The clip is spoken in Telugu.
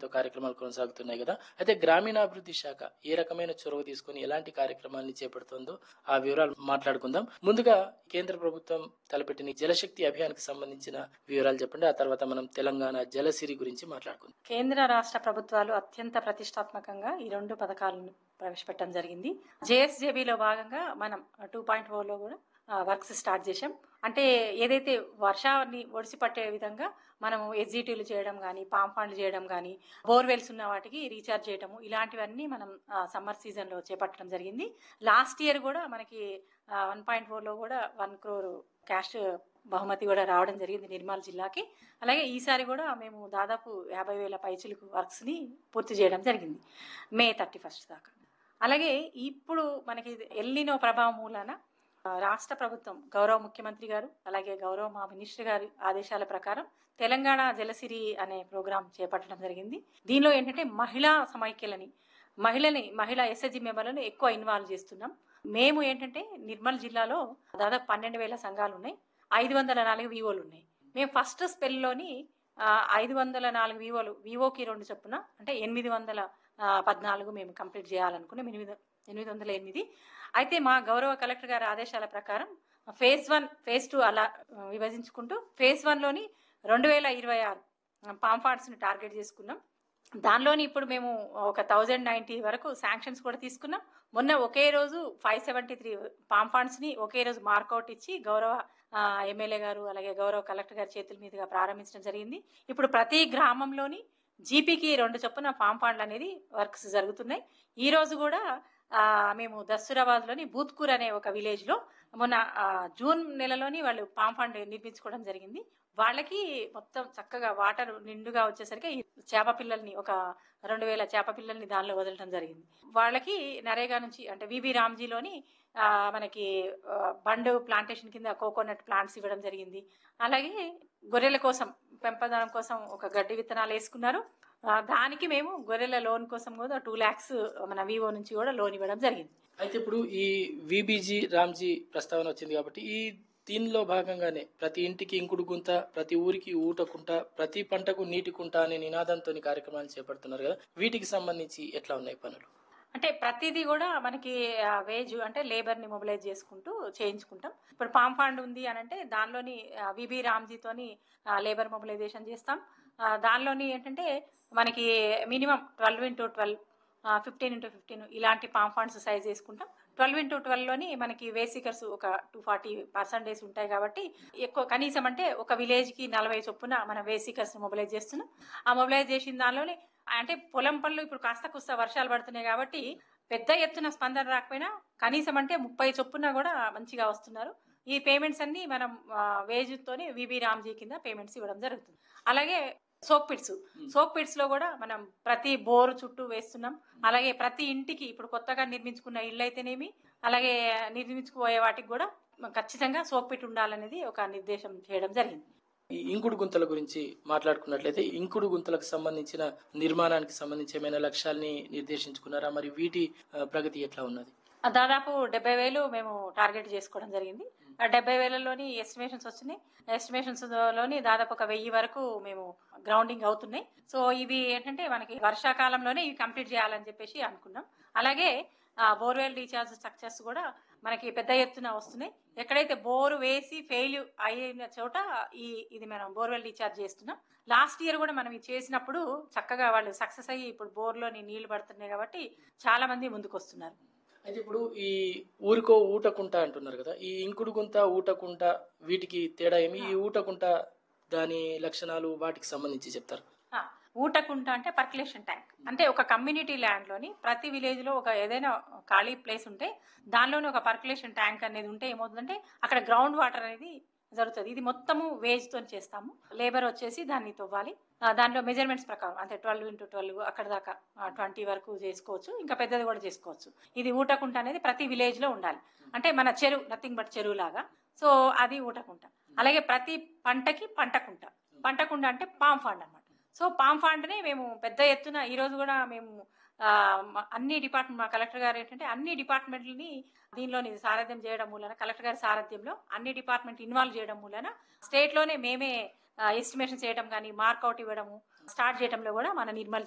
కార్యక్రమాలు కొనసాగుతున్నాయి కదా అయితే గ్రామీణాభివృద్ధి శాఖ ఏ రకమైన చొరవ తీసుకొని ఎలాంటి కార్యక్రమాన్ని చేపడుతుందో ఆ వివరాలు మాట్లాడుకుందాం ముందుగా కేంద్ర ప్రభుత్వం తలపెట్టిన జలశక్తి అభియాన్కి సంబంధించిన వివరాలు చెప్పండి ఆ తర్వాత మనం తెలంగాణ జలసిరి గురించి మాట్లాడుకుందాం కేంద్ర రాష్ట్ర ప్రభుత్వాలు అత్యంత ప్రతిష్టాత్మకంగా ఈ రెండు పథకాలను ప్రవేశపెట్టడం జరిగింది జేఎస్జేబీలో భాగంగా మనం టూ పాయింట్ ఫోర్లో కూడా వర్క్స్ స్టార్ట్ చేశాం అంటే ఏదైతే వర్షాన్ని ఒడిసి పట్టే విధంగా మనము ఎగ్జిటీలు చేయడం కానీ పామ్ ఫండ్లు చేయడం కానీ బోర్వెల్స్ ఉన్న వాటికి రీఛార్జ్ చేయడము ఇలాంటివన్నీ మనం సమ్మర్ సీజన్లో చేపట్టడం జరిగింది లాస్ట్ ఇయర్ కూడా మనకి వన్ పాయింట్ ఫోర్లో కూడా వన్ క్రోర్ క్యాష్ బహుమతి కూడా రావడం జరిగింది నిర్మల్ జిల్లాకి అలాగే ఈసారి కూడా మేము దాదాపు యాభై వేల పైచులకు వర్క్స్ని పూర్తి చేయడం జరిగింది మే థర్టీ ఫస్ట్ దాకా అలాగే ఇప్పుడు మనకి ఎల్లినో ప్రభావం మూలాన రాష్ట్ర ప్రభుత్వం గౌరవ ముఖ్యమంత్రి గారు అలాగే గౌరవ మా మినిస్టర్ గారి ఆదేశాల ప్రకారం తెలంగాణ జలసిరి అనే ప్రోగ్రాం చేపట్టడం జరిగింది దీనిలో ఏంటంటే మహిళా సమైక్యలని మహిళని మహిళా ఎస్ఎస్జి మెంబర్లను ఎక్కువ ఇన్వాల్వ్ చేస్తున్నాం మేము ఏంటంటే నిర్మల్ జిల్లాలో దాదాపు పన్నెండు వేల సంఘాలు ఉన్నాయి ఐదు వందల నాలుగు వివోలు ఉన్నాయి మేము ఫస్ట్ స్పెల్లోని ఐదు వందల నాలుగు వివోలు వివోకి రెండు చొప్పున అంటే ఎనిమిది వందల పద్నాలుగు మేము కంప్లీట్ చేయాలనుకున్నాం ఎనిమిది ఎనిమిది వందల ఎనిమిది అయితే మా గౌరవ కలెక్టర్ గారి ఆదేశాల ప్రకారం ఫేజ్ వన్ ఫేజ్ టూ అలా విభజించుకుంటూ ఫేజ్ వన్లోని రెండు వేల ఇరవై ఆరు పాంఫార్ట్స్ని టార్గెట్ చేసుకున్నాం దానిలోని ఇప్పుడు మేము ఒక థౌజండ్ నైంటీ వరకు శాంక్షన్స్ కూడా తీసుకున్నాం మొన్న ఒకే రోజు ఫైవ్ సెవెంటీ త్రీ పామ్ ఫండ్స్ని ఒకే రోజు మార్కౌట్ ఇచ్చి గౌరవ ఎమ్మెల్యే గారు అలాగే గౌరవ కలెక్టర్ గారి చేతుల మీదుగా ప్రారంభించడం జరిగింది ఇప్పుడు ప్రతి గ్రామంలోని జీపీకి రెండు చొప్పున పామ్ ఫండ్లు అనేది వర్క్స్ జరుగుతున్నాయి ఈ రోజు కూడా మేము దస్తూరాబాద్లోని బూత్కూర్ అనే ఒక విలేజ్లో మొన్న జూన్ నెలలోని వాళ్ళు పామ్ ఫండ్ నిర్మించుకోవడం జరిగింది వాళ్ళకి మొత్తం చక్కగా వాటర్ నిండుగా వచ్చేసరికి చేప పిల్లల్ని ఒక రెండు వేల చేప పిల్లల్ని దానిలో వదలడం జరిగింది వాళ్ళకి నరేగా నుంచి అంటే విబి రామ్జీలోని మనకి బండు ప్లాంటేషన్ కింద కోకోనట్ ప్లాంట్స్ ఇవ్వడం జరిగింది అలాగే గొర్రెల కోసం పెంపదనం కోసం ఒక గడ్డి విత్తనాలు వేసుకున్నారు దానికి మేము గొర్రెల లోన్ కోసం కూడా టూ ల్యాక్స్ మన వివో నుంచి కూడా లోన్ ఇవ్వడం జరిగింది అయితే ఇప్పుడు ఈ విబీజీ రామ్జీ ప్రస్తావన వచ్చింది కాబట్టి ఈ దీనిలో భాగంగానే ప్రతి ఇంటికి ఇంకుడు గుంత ప్రతి ఊరికి ఊటకుంట ప్రతి పంటకు నీటి కుంట అనే నినాదంతో కార్యక్రమాలు చేపడుతున్నారు కదా వీటికి సంబంధించి ఎట్లా ఉన్నాయి పనులు అంటే ప్రతిదీ కూడా మనకి వేజ్ అంటే లేబర్ని మొబిలైజ్ చేసుకుంటూ చేయించుకుంటాం ఇప్పుడు పామ్ ఫండ్ ఉంది అని అంటే దానిలోని విబి రామ్జీతోని లేబర్ మొబిలైజేషన్ చేస్తాం దానిలోని ఏంటంటే మనకి minimum twelve into twelve fifteen into fifteen ఇలాంటి పామ్ ఫండ్స్ సైజ్ వేసుకుంటాం ట్వెల్వ్ ఇంటూ ట్వెల్వ్లోని మనకి వేసికర్స్ ఒక టూ ఫార్టీ పర్సెంటేజ్ ఉంటాయి కాబట్టి ఎక్కువ కనీసం అంటే ఒక విలేజ్కి నలభై చొప్పున మనం వేసికర్స్ మొబిలైజ్ చేస్తున్నాం ఆ మొబిలైజ్ చేసిన దానిలోనే అంటే పొలం పనులు ఇప్పుడు కాస్త కుస్త వర్షాలు పడుతున్నాయి కాబట్టి పెద్ద ఎత్తున స్పందన రాకపోయినా కనీసం అంటే ముప్పై చొప్పున కూడా మంచిగా వస్తున్నారు ఈ పేమెంట్స్ అన్ని మనం వేజ్తోనే విబి రామ్జీ కింద పేమెంట్స్ ఇవ్వడం జరుగుతుంది అలాగే సోప్ పిట్స్ సోప్ పిట్స్ లో కూడా మనం ప్రతి బోరు చుట్టూ వేస్తున్నాం అలాగే ప్రతి ఇంటికి ఇప్పుడు కొత్తగా నిర్మించుకున్న ఇల్లు అయితేనేమి అలాగే నిర్మించుకుపోయే వాటికి కూడా ఖచ్చితంగా సోప్ పిట్ ఉండాలనేది ఒక నిర్దేశం చేయడం జరిగింది ఈ ఇంకుడు గుంతల గురించి మాట్లాడుకున్నట్లయితే ఇంకుడు గుంతలకు సంబంధించిన నిర్మాణానికి సంబంధించి ఏమైనా లక్ష్యాల్ని నిర్దేశించుకున్నారా మరి వీటి ప్రగతి ఎట్లా ఉన్నది దాదాపు డెబ్బై వేలు మేము టార్గెట్ చేసుకోవడం జరిగింది ఆ డెబ్బై వేలలోని ఎస్టిమేషన్స్ వచ్చినాయి ఎస్టిమేషన్స్ లోని దాదాపు ఒక వెయ్యి వరకు మేము గ్రౌండింగ్ అవుతున్నాయి సో ఇవి ఏంటంటే మనకి వర్షాకాలంలోనే ఇవి కంప్లీట్ చేయాలని చెప్పేసి అనుకున్నాం అలాగే బోర్వెల్ రీఛార్జ్ స్ట్రక్చర్స్ కూడా మనకి పెద్ద ఎత్తున వస్తున్నాయి ఎక్కడైతే బోరు వేసి ఫెయిల్ అయిన చోట ఈ ఇది మనం బోర్వెల్ రీఛార్జ్ చేస్తున్నాం లాస్ట్ ఇయర్ కూడా మనం ఇది చేసినప్పుడు చక్కగా వాళ్ళు సక్సెస్ అయ్యి ఇప్పుడు బోర్లోని నీళ్లు పడుతున్నాయి కాబట్టి చాలా మంది ముందుకు వస్తున్నారు అయితే ఇప్పుడు ఈ ఊరికో ఊటకుంట అంటున్నారు కదా ఈ ఇంకుడు గుంత ఊటకుంట వీటికి తేడా ఏమి ఈ ఊటకుంట దాని లక్షణాలు వాటికి సంబంధించి చెప్తారు ఊటకుంట అంటే పర్కులేషన్ ట్యాంక్ అంటే ఒక కమ్యూనిటీ ల్యాండ్లోని ప్రతి విలేజ్లో ఒక ఏదైనా ఖాళీ ప్లేస్ ఉంటే దానిలోనే ఒక పర్కులేషన్ ట్యాంక్ అనేది ఉంటే ఏమవుతుందంటే అక్కడ గ్రౌండ్ వాటర్ అనేది జరుగుతుంది ఇది మొత్తము వేజ్తో చేస్తాము లేబర్ వచ్చేసి దాన్ని తవ్వాలి దాంట్లో మెజర్మెంట్స్ ప్రకారం అంటే ట్వెల్వ్ ఇంటూ ట్వెల్వ్ అక్కడ దాకా ట్వంటీ వరకు చేసుకోవచ్చు ఇంకా పెద్దది కూడా చేసుకోవచ్చు ఇది ఊటకుంట అనేది ప్రతి విలేజ్లో ఉండాలి అంటే మన చెరువు నథింగ్ బట్ చెరువు లాగా సో అది ఊటకుంట అలాగే ప్రతి పంటకి పంటకుంట పంటకుంట అంటే పామ్ ఫండ్ అనమాట సో పామ్ ఫండ్ని మేము పెద్ద ఎత్తున ఈరోజు కూడా మేము అన్ని డిపార్ట్మెంట్ మా కలెక్టర్ గారు ఏంటంటే అన్ని డిపార్ట్మెంట్లని దీనిలోని సారథ్యం చేయడం మూలన కలెక్టర్ గారి సారథ్యంలో అన్ని డిపార్ట్మెంట్ ఇన్వాల్వ్ చేయడం మూలన స్టేట్లోనే మేమే ఎస్టిమేషన్ చేయడం కానీ మార్కౌట్ ఇవ్వడము స్టార్ట్ చేయడంలో కూడా మన నిర్మల్